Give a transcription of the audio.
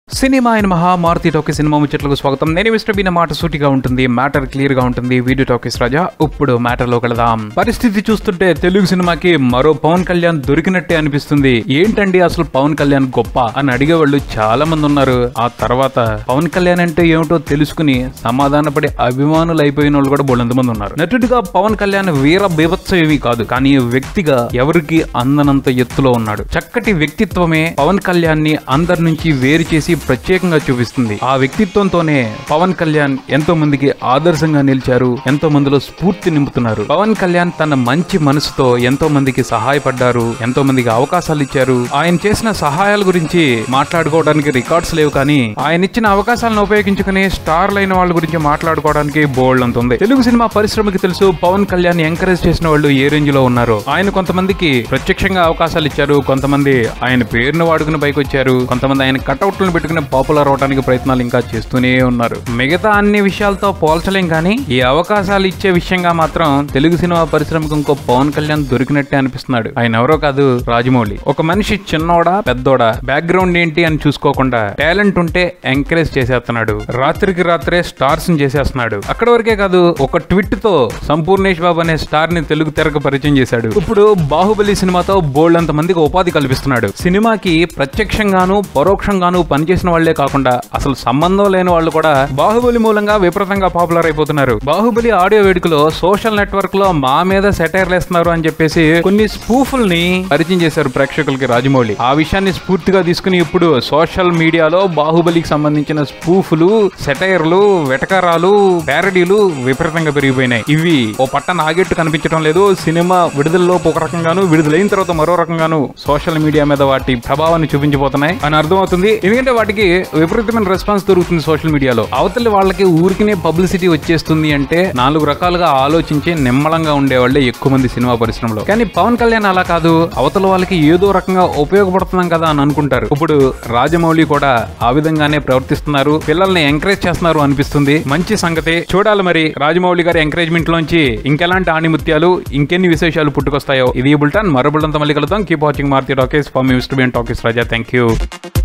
cinema అయిన మహా Maruti talkie cinema ముచ్చట్లకు స్వాగతం నేను మిస్టర్ బీన మాట సూటిగా ఉంటుంది మ్యాటర్ క్లియర్ గా ఉంటుంది వీడియో టాకీస్ రాజా ఇప్పుడు మ్యాటర్ లో వెళదాం పరిస్థితి చూస్తుంటే తెలుగు సినిమాకి మరో పవన్ కళ్యాణ్ దొరికినట్టే అనిపిస్తుంది ఏంటండి అసలు పవన్ కళ్యాణ్ గొప్ప అని అడిగేవాళ్ళు చాలా మంది ఉన్నారు ఆ తర్వాత పవన్ కళ్యాణ్ అంటే ఏమిటో తెలుసుకుని సమాధానపడి అభిమానులు అయిపోయిన వాళ్ళు కూడా బోళ్ళంత మంది ఉన్నారు నటుడిగా పవన్ కళ్యాణ్ వీర బీభత్సం ఏమీ కాదు కానీ వ్యక్తిగా ఎవరికి అందనంత ఎత్తులో ఉన్నాడు చక్కటి వ్యక్తిత్వమే పవన్ కళ్యాణ్ ని అందరి నుంచి వేరు చేసి ప్రత్యేకంగా చూపిస్తుంది ఆ వ్యక్తిత్వంతోనే పవన్ కళ్యాణ్ ఎంతో మందికి ఆదర్శంగా నిలిచారు ఎంతో మందిలో స్ఫూర్తి నింపుతున్నారు పవన్ కళ్యాణ్ తన మంచి మనసుతో ఎంతో మందికి సహాయపడ్డారు ఎంతో మందికి అవకాశాలు ఇచ్చారు ఆయన చేసిన సహాయాల గురించి మాట్లాడుకోవడానికి రికార్డ్స్ లేవు కానీ ఆయన ఇచ్చిన అవకాశాలను ఉపయోగించుకుని స్టార్లు అయిన వాళ్ళ గురించి మాట్లాడుకోవడానికి బోల్డ్ అంత ఉంది తెలుగు సినిమా పరిశ్రమకి తెలుసు పవన్ కళ్యాణ్ ఎంకరేజ్ చేసిన వాళ్ళు ఏ రేంజ్ లో ఉన్నారు ఆయన కొంతమందికి ప్రత్యక్షంగా అవకాశాలు ఇచ్చారు కొంతమంది ఆయన పేరును వాడుకుని పైకి వచ్చారు కొంతమంది ఆయన కటౌట్లను పెట్టుకుని పాపులర్ అవడానికి ప్రయత్నాలు ఇంకా చేస్తూనే ఉన్నారు మిగతా అన్ని విషయాలతో పోల్చలేం కానీ ఈ అవకాశాలు ఇచ్చే విషయంగా మాత్రం తెలుగు సినిమా పరిశ్రమకు ఇంకో పవన్ కళ్యాణ్ దొరికినట్టే అనిపిస్తున్నాడు ఆయన ఎవరో కాదు రాజమౌళి ఒక మనిషి చిన్నోడా పెద్దోడా బ్యాక్గ్రౌండ్ ఏంటి అని చూసుకోకుండా టాలెంట్ ఉంటే ఎంకరేజ్ చేసేస్తున్నాడు రాత్రికి రాత్రే స్టార్స్ ని చేసేస్తున్నాడు అక్కడ వరకే కాదు ఒక ట్విట్ తో సంపూర్ణేష్ బాబు అనే స్టార్ ని తెలుగు తెరకు పరిచయం చేశాడు ఇప్పుడు బాహుబలి సినిమాతో బోల్డ్ అంత మందికి ఉపాధి కల్పిస్తున్నాడు సినిమాకి ప్రత్యక్షంగాను పరోక్షంగాను పనిచేసిన వాళ్లే కాకుండా అసలు సంబంధం లేని వాళ్ళు కూడా బాహుబలి మూలంగా విపరీతంగా పాపులర్ అయిపోతున్నారు బాహుబలి ఆడియో వేడుకలో సోషల్ నెట్వర్క్ లో మా మీద సెటైర్లు వేస్తున్నారు అని చెప్పేసి కొన్ని స్పూఫుల్ని పరిచయం చేశారు ప్రేక్షకులకి రాజమౌళి ఆ విషయాన్ని స్ఫూర్తిగా తీసుకుని ఇప్పుడు సోషల్ మీడియాలో బాహుబలికి సంబంధించిన స్పూఫులు సెటైర్లు వెటకారాలు ప్యారడీలు విపరీతంగా పెరిగిపోయినాయి ఇవి ఓ పట్ట నాగెట్టు కనిపించడం లేదు సినిమా విడుదలలోపు ఒక రకంగాను విడుదలైన తర్వాత మరో రకంగాను సోషల్ మీడియా మీద వాటి ప్రభావాన్ని చూపించబోతున్నాయి అని అర్థమవుతుంది ఎందుకంటే వాటికి విపరీతమైన రెస్పాన్స్ దొరుకుతుంది సోషల్ మీడియాలో అవతలి వాళ్ళకి ఊరికినే పబ్లిసిటీ వచ్చేస్తుంది అంటే నాలుగు రకాలుగా ఆలోచించి నిమ్మలంగా ఉండేవాళ్ళే ఎక్కువ మంది సినిమా పరిశ్రమలో కానీ పవన్ కళ్యాణ్ అలా కాదు అవతల వాళ్ళకి ఏదో రకంగా ఉపయోగపడుతున్నాం కదా అని అనుకుంటారు ఇప్పుడు రాజమౌళి కూడా ఆ విధంగానే ప్రవర్తిస్తున్నారు పిల్లల్ని ఎంకరేజ్ చేస్తున్నారు అనిపిస్తుంది మంచి సంగతి చూడాలి మరి రాజమౌళి గారి ఎంకరేజ్మెంట్ లోంచి ఇంకెలాంటి ఆణిముత్యాలు ఇంకెన్ని విశేషాలు పుట్టుకొస్తాయో ఇది ఈ బుల్టన్ మరో బుల్టన్తో మళ్ళీ కలుద్దాం keep watching Maruti talkies for me talkies Raja thank you